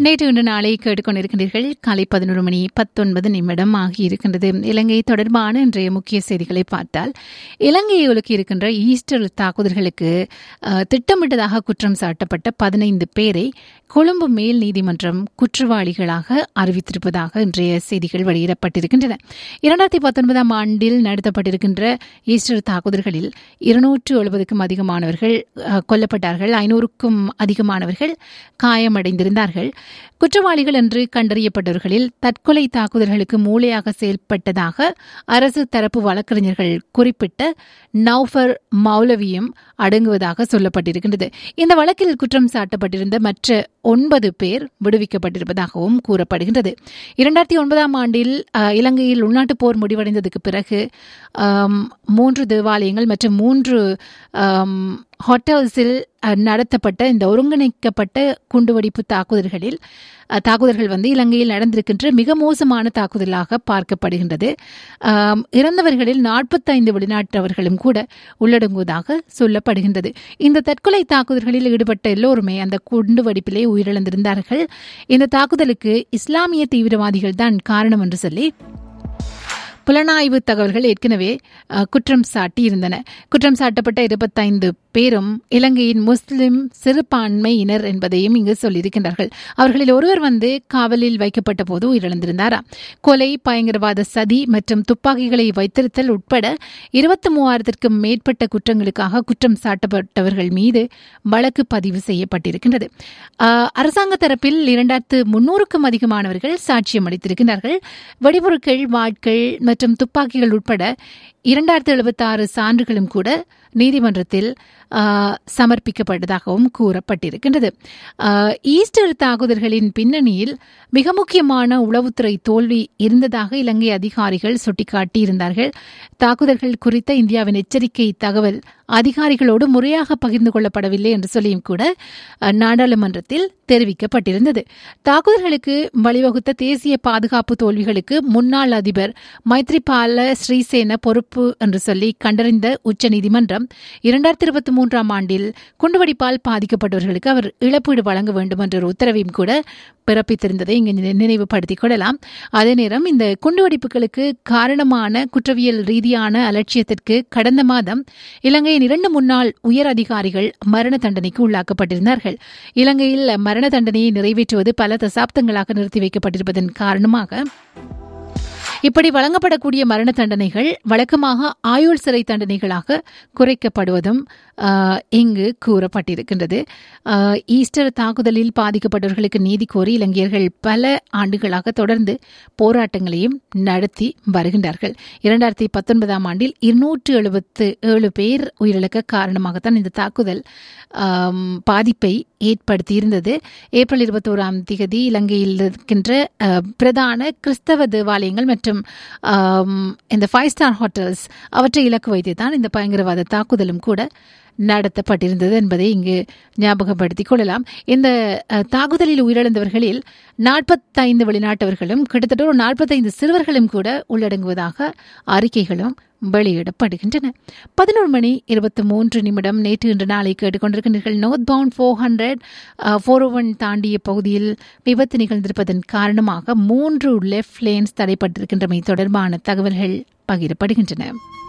நேற்று இன்று நாளை கேட்டுக்கொண்டிருக்கின்றீர்கள் காலை பதினொரு மணி பத்தொன்பது நிமிடம் ஆகியிருக்கின்றது இலங்கை தொடர்பான இன்றைய முக்கிய செய்திகளை பார்த்தால் இலங்கையை ஒழுக்கி இருக்கின்ற ஈஸ்டர் தாக்குதல்களுக்கு அஹ், திட்டமிட்டதாக குற்றம் சாட்டப்பட்ட பதினைந்து பேரை கொழும்பு மேல் நீதிமன்றம் குற்றவாளிகளாக அறிவித்திருப்பதாக இன்றைய செய்திகள் வெளியிடப்பட்டிருக்கின்றன இரண்டாயிரத்தி பத்தொன்பதாம் ஆண்டில் நடத்தப்பட்டிருக்கின்ற ஈஸ்டர் தாக்குதல்களில் இருநூற்று எழுபதுக்கும் அதிகமானவர்கள் அஹ், கொல்லப்பட்டார்கள் ஐநூறுக்கும் அதிகமானவர்கள் காயமடைந்திருந்தார்கள் குற்றவாளிகள் என்று கண்டறியப்பட்டவர்களில் தற்கொலை தாக்குதல்களுக்கு மூளையாக செயல்பட்டதாக அரசு தரப்பு வழக்கறிஞர்கள் குறிப்பிட்ட நௌஃபர் மௌலவியும் அடங்குவதாக சொல்லப்பட்டிருக்கின்றது இந்த வழக்கில் குற்றம் சாட்டப்பட்டிருந்த மற்ற ஒன்பது பேர் விடுவிக்கப்பட்டிருப்பதாகவும் கூறப்படுகின்றது இரண்டாயிரத்தி ஒன்பதாம் ஆண்டில் அஹ், இலங்கையில் உள்நாட்டுப் போர் முடிவடைந்ததுக்கு பிறகு ஆம், மூன்று தேவாலயங்கள் மற்றும் மூன்று ஆம், ஹோட்டல்ஸில் அஹ், நடத்தப்பட்ட இந்த ஒருங்கிணைக்கப்பட்ட குண்டுவெடிப்பு தாக்குதல்களில் அஹ், தாக்குதல்கள் வந்து இலங்கையில் நடந்திருக்கின்ற மிக மோசமான தாக்குதலாக பார்க்கப்படுகின்றது ஆம், இறந்தவர்களில் நாற்பத்தைந்து வெளிநாட்டவர்களும் கூட உள்ளடங்குவதாக சொல்லப்படுகின்றது இந்த தற்கொலை தாக்குதல்களில் ஈடுபட்ட எல்லோருமே அந்த குண்டுவெடிப்பிலே உயிரிழந்திருந்தார்கள் இந்த தாக்குதலுக்கு இஸ்லாமிய தீவிரவாதிகள் தான் காரணம் என்று சொல்லி புலனாய்வு தகவல்கள் ஏற்கனவே அஹ், குற்றம் சாட்டியிருந்தன குற்றம் சாட்டப்பட்ட இருபத்தைந்து பேரும் இலங்கையின் முஸ்லிம் சிறுபான்மையினர் என்பதையும் இங்கு சொல்லியிருக்கின்றார்கள் அவர்களில் ஒருவர் வந்து காவலில் வைக்கப்பட்ட போது உயிரிழந்திருந்தாராம் கொலை பயங்கரவாத சதி மற்றும் துப்பாக்கிகளை வைத்திருத்தல் உட்பட இருபத்தி மூவாயிரத்திற்கும் மேற்பட்ட குற்றங்களுக்காக குற்றம் சாட்டப்பட்டவர்கள் மீது வழக்கு பதிவு செய்யப்பட்டிருக்கின்றது ஆஹ், அரசாங்க தரப்பில் இரண்டாயிரத்து முன்னூறுக்கும் அதிகமானவர்கள் சாட்சியம் அளித்திருக்கிறார்கள் வெடிபொருட்கள் வாட்கள் மற்றும் துப்பாக்கிகள் உட்பட இரண்டாயிரத்து எழுபத்தாறு சான்றுகளும் கூட நீதிமன்றத்தில் ஆஹ், சமர்ப்பிக்கப்பட்டதாகவும் கூறப்பட்டிருக்கின்றது ஆஹ், ஈஸ்டர் தாக்குதல்களின் பின்னணியில் மிக முக்கியமான உளவுத்துறை தோல்வி இருந்ததாக இலங்கை அதிகாரிகள் சுட்டிக்காட்டியிருந்தார்கள் தாக்குதல்கள் குறித்த இந்தியாவின் எச்சரிக்கை தகவல் அதிகாரிகளோடு முறையாக பகிர்ந்து கொள்ளப்படவில்லை என்று சொல்லியும் கூட அஹ், நாடாளுமன்றத்தில் தெரிவிக்கப்பட்டிருந்தது தாக்குதல்களுக்கு வழிவகுத்த தேசிய பாதுகாப்பு தோல்விகளுக்கு முன்னாள் அதிபர் மைத்ரிபால ஸ்ரீசேன பொறுப்பு என்று சொல்லி கண்டறிந்த உச்சநீதிமன்றம் இரண்டாயிரத்தி இருபத்தி மூன்றாம் ஆண்டில் குண்டுவெடிப்பால் பாதிக்கப்பட்டவர்களுக்கு அவர் இழப்பீடு வழங்க வேண்டும் என்ற ஒரு உத்தரவையும் கூட பிறப்பித்திருந்ததை இங்கு நினை- நினைவுபடுத்திக் கொள்ளலாம் அதே நேரம் இந்த குண்டுவெடிப்புகளுக்கு காரணமான குற்றவியல் ரீதியான அலட்சியத்திற்கு கடந்த மாதம் இலங்கையின் இரண்டு முன்னாள் உயர் அதிகாரிகள் மரண தண்டனைக்கு உள்ளாக்கப்பட்டிருந்தார்கள் இலங்கையில் மரண தண்டனையை நிறைவேற்றுவது பல தசாப்தங்களாக நிறுத்தி வைக்கப்பட்டிருப்பதன் காரணமாக இப்படி வழங்கப்படக்கூடிய மரண தண்டனைகள் வழக்கமாக ஆயுள் சிறை தண்டனைகளாக குறைக்கப்படுவதும் ஆஹ், இங்கு கூறப்பட்டிருக்கின்றது ஆஹ், ஈஸ்டர் தாக்குதலில் பாதிக்கப்பட்டவர்களுக்கு நீதி கோரி இலங்கையர்கள் பல ஆண்டுகளாக தொடர்ந்து போராட்டங்களையும் நடத்தி வருகின்றார்கள் இரண்டாயிரத்தி பத்தொன்பதாம் ஆண்டில் இருநூற்று எழுபத்து ஏழு பேர் உயிரிழக்க காரணமாகத்தான் இந்த தாக்குதல் ஆம், பாதிப்பை ஏற்படுத்தியிருந்தது ஏப்ரல் இருபத்தோராம் திகதி இலங்கையில் இருக்கின்ற அஹ், பிரதான கிறிஸ்தவ தேவாலயங்கள் மற்றும் ஆம், இந்த ஃபைவ் ஸ்டார் ஹோட்டல்ஸ் அவற்றை இலக்கு வைத்து தான் இந்த பயங்கரவாத தாக்குதலும் கூட நடத்தப்பட்டிருந்தது என்பதை இங்கு ஞாபகப்படுத்திக் கொள்ளலாம் இந்த அஹ், தாக்குதலில் உயிரிழந்தவர்களில் நாற்பத்தைந்து வெளிநாட்டவர்களும் கிட்டத்தட்ட ஒரு நாற்பத்தைந்து சிறுவர்களும் கூட உள்ளடங்குவதாக அறிக்கைகளும் வெளியிடப்படுகின்றன பதினொரு மணி இருபத்தி மூன்று நிமிடம் நேற்று இன்று நாளை கேட்டுக்கொண்டிருக்கின்றீர்கள் north bound four hundred four one தாண்டிய பகுதியில் விபத்து நிகழ்ந்திருப்பதன் காரணமாக மூன்று லெஃப்ட் லேன்ஸ் தடைப்பட்டிருக்கின்றமை தொடர்பான தகவல்கள் பகிரப்படுகின்றன